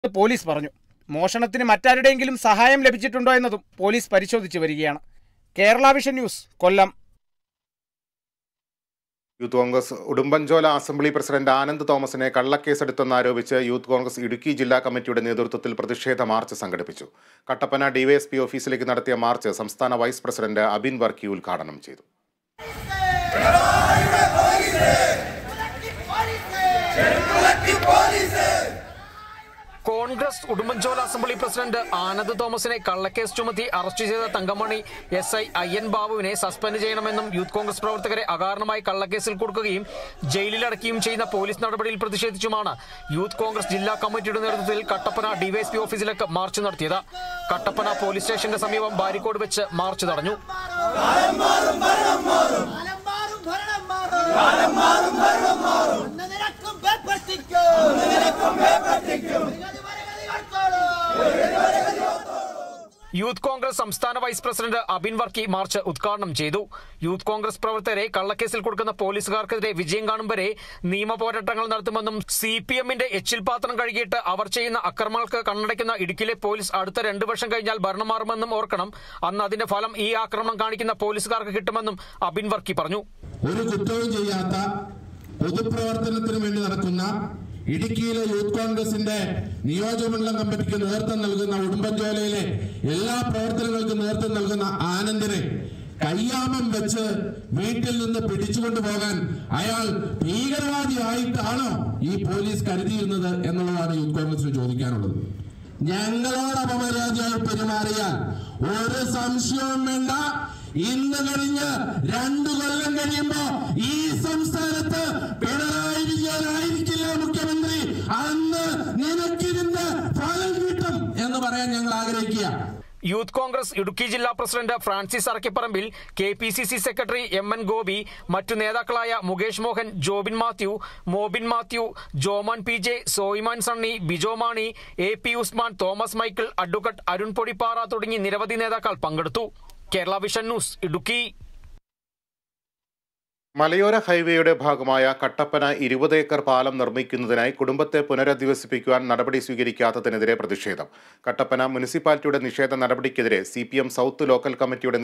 police പറഞ്ഞു മോഷണത്തിന് മറ്റാരുടെയെങ്കിലും സഹായം ലഭിച്ചിട്ടുണ്ടോ എന്നതും പോലീസ് പരിശോധിച്ചു വരികയാണ് Kerala Vision news Kollam Youth Congress Udumbanchola assembly president Anand തോമസിനെ കള്ളക്കേസെടുത്തെന്നാരോപിച്ച് യൂത്ത് കോൺഗ്രസ് ഇടുക്കി ജില്ലാ കമ്മിറ്റിയുടെ നേതൃത്വത്തിൽ പ്രതിഷേധ മാർച്ച് സംഘടിപ്പിച്ചു കട്ടപ്പന ഡിവൈഎസ്പി ഓഫീസിലേക്ക് നടത്തിയ മാർച്ച് സംസ്ഥാന വൈസ് പ്രസിഡന്റ് അബിൻ വർക്കി ഉദ്ഘാടനം ചെയ്തു കോൺഗ്രസ് ഉടുമ്പൻചോല അസംബ്ലി പ്രസിഡന്റ് ആനന്ദ് തോമസിനെ കള്ളക്കേസ് ചുമത്തി അറസ്റ്റ് ചെയ്ത തങ്കമണി എസ് ഐ അയ്യൻ ബാബുവിനെ സസ്പെൻഡ് ചെയ്യണമെന്നും യൂത്ത് കോൺഗ്രസ് പ്രവർത്തകരെ അകാരണമായി കള്ളക്കേസിൽ കൊടുക്കുകയും ജയിലിലടക്കുകയും ചെയ്യുന്ന പോലീസ് നടപടിയിൽ പ്രതിഷേധിച്ചുമാണ് യൂത്ത് കോൺഗ്രസ് ജില്ലാ കമ്മിറ്റിയുടെ നേതൃത്വത്തിൽ കട്ടപ്പന ഡിവൈഎസ്പി ഓഫീസിലേക്ക് മാർച്ച് നടത്തിയത് കട്ടപ്പന പോലീസ് സ്റ്റേഷന്റെ സമീപം ബാരിക്കോട് വെച്ച് മാർച്ച് തടഞ്ഞു കാലം മാറും ഭരണം മാറും കാലം മാറും ഭരണം മാറും ഒന്ന് നിനക്കും പേപ്പർത്തിക്കും ഒന്ന് നിനക്കും പേപ്പർത്തിക്കും യൂത്ത് കോൺഗ്രസ് സംസ്ഥാന vice president Abin Varkey march ഉദ്ഘാടനം ചെയ്തു യൂത്ത് കോൺഗ്രസ് പ്രവർത്തകരെ കള്ളക്കേസിൽ കൊടുക്കുന്ന പോലീസുകാർക്കെതിരെ വിജയം കാണും വരെ നിയമ പോരാട്ടങ്ങൾ നടത്തുമെന്നും സി പി എമ്മിന്റെ എച്ചിൽ പാത്രം കഴുകിയിട്ട് അവർ ചെയ്യുന്ന അക്രമങ്ങൾക്ക് കണ്ണടയ്ക്കുന്ന ഇടുക്കിയിലെ പോലീസ് അടുത്ത രണ്ടു വർഷം കഴിഞ്ഞാൽ ഭരണം മാറുമെന്നും ഓർക്കണം അന്ന് അതിന്റെ ഫലം ഈ ആക്രമണം കാണിക്കുന്ന പോലീസുകാർക്ക് കിട്ടുമെന്നും അബിൻ വർക്കി പറഞ്ഞു ഒരു കുറ്റവും ചെയ്യാത്ത പൊതുപ്രവർത്തനത്തിന് വേണ്ടി നടക്കുന്ന ഇടുക്കിയിലെ യൂത്ത് കോൺഗ്രസിന്റെ നിയോജകമണ്ഡലം കമ്മിറ്റിക്ക് നേതൃത്വം നൽകുന്ന ഉടുമ്പൻചോലയിലെ എല്ലാ പ്രവർത്തനങ്ങൾക്കും നേതൃത്വം നൽകുന്ന ആനന്ദിനെ കയ്യാമം വെച്ച് വീട്ടിൽ നിന്ന് പിടിച്ചുകൊണ്ടു പോകാൻ അയാൾ ഭീകരവാദിയായിട്ടാണോ ഈ പോലീസ് കരുതിയിരുന്നത് എന്നുള്ളതാണ് യൂത്ത് കോൺഗ്രസിന് ചോദിക്കാനുള്ളത് ഞങ്ങളോട് അപമര്യാദയായി പെരുമാറിയാൽ ഒരു സംശയവും വേണ്ട ഇന്ന് കഴിഞ്ഞ് രണ്ടു കൊല്ലം കഴിയുമ്പോ ഈ സംസ്ഥാനത്ത് പിണറായി വിജയനായിരിക്കില്ല മുഖ്യമന്ത്രി അന്ന് നിനക്കിതിന്റെ ഫലം കിട്ടും എന്ന് പറയാൻ ഞങ്ങൾ ആഗ്രഹിക്കുക യൂത്ത് കോൺഗ്രസ് ഇടുക്കി ജില്ലാ president Francis Arakkiparambil K P C C secretary M N Gopi മറ്റു നേതാക്കളായ Mukesh Mohan Jobin Mathew Mobin Mathew Jomon P J Soyiman Sunny Bijo Mani A P Usman Thomas Michael advocate Arun Podippara തുടങ്ങി നിരവധി നേതാക്കൾ പങ്കെടുത്തു കേരള വിഷൻ ന്യൂസ് ഇടുക്കി മലയോര ഹൈവേയുടെ ഭാഗമായ കട്ടപ്പന ഇരുപത് ഏക്കർ പാലം നിർമ്മിക്കുന്നതിനായി കുടുംബത്തെ പുനരധിവസിപ്പിക്കുവാൻ നടപടി സ്വീകരിക്കാത്തതിനെതിരെ പ്രതിഷേധം കട്ടപ്പന മുനിസിപ്പാലിറ്റിയുടെ നിഷേധ നടപടിക്കെതിരെ സി സൗത്ത് ലോക്കൽ കമ്മിറ്റിയുടെ